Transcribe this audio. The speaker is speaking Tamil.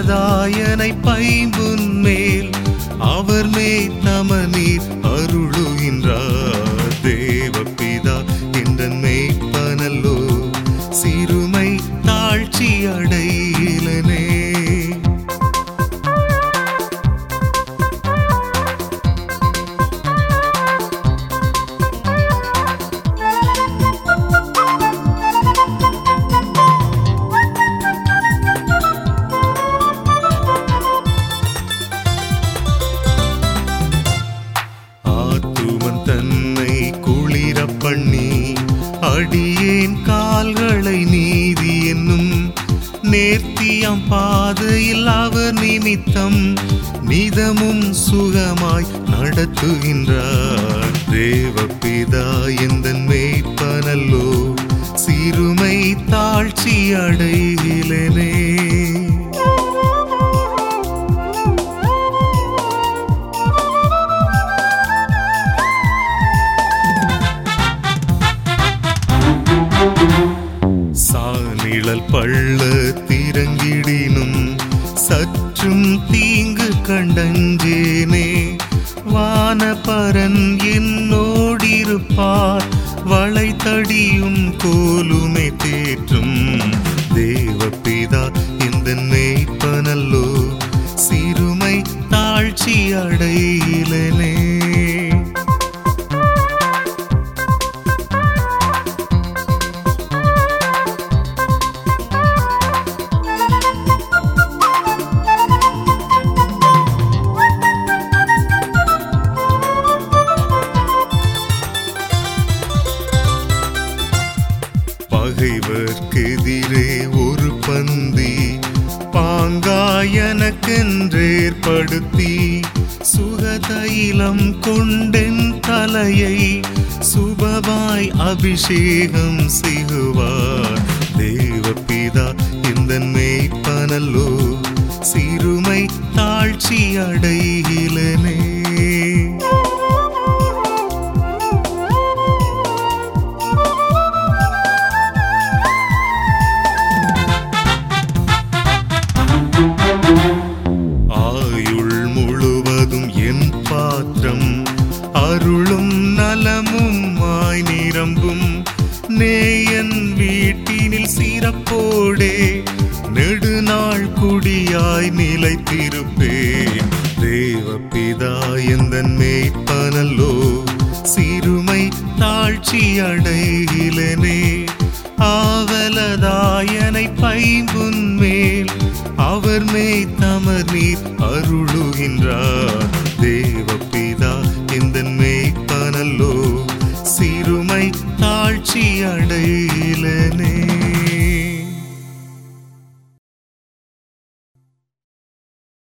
ஆவலதாயனை பைம்புன் மேல் அவர் மேய் தமநீர் அருளுகின்றார் தேவபிதா என்ற மேய்ப்பனல்லோ சிறுமை தாழ்ச்சி அடையிலனே ஆத்துமன் தன்னை குளிர பண்ணி அடியேன் கால்களை நீதி என்னும் நேர்த்தியாம் பாதையில் அவர் நிமித்தம் நிதமும் சுகமாய் நடத்துகின்றார் தேவபிதா எந்த மேய்ப்பனல்லோ சிறுமை தாழ்ச்சி அடைகிலனே சாநிழல் பள்ள திரங்கிடினும் சற்றும் தீங்கு கண்டஞ்சேனே வானபரன் என்னோடிருப்பார் வளைத்தடியும் கோலுமை தேற்றும் தேவபிதா இந்த மேய்ப்பனல்லோ சிறுமை தாழ்ச்சி அடையிலனே பகைவர்க்கெதிரே ஒரு பந்தி பாங்காயனக்கென்றேற்படுத்தி சுகதைலம் கொண்டென் தலையை சுபமாய் அபிஷேகம் செய்குவார் தேவபிதா இந்த மேய்ப்பனல்லோ சிறுமை தாழ்ச்சி அடைகிலனே ஆயுள் முழுவதும் என் பாத்திரம் அருளும் நலமும் மாய் நிரம்பும் நேயன் வீட்டினில் சிறப்போடே நெடுநாள் குடியாய் நிலைத்திருப்பேன் தேவபிதா எந்த மேய்ப்பனல்லோ சிறுமை தாழ்ச்சி அடைகிலனே ஆவலதாயனை பைம்புன் மேல் அவர் மேய் தமர் நீர் அருளுகின்றார்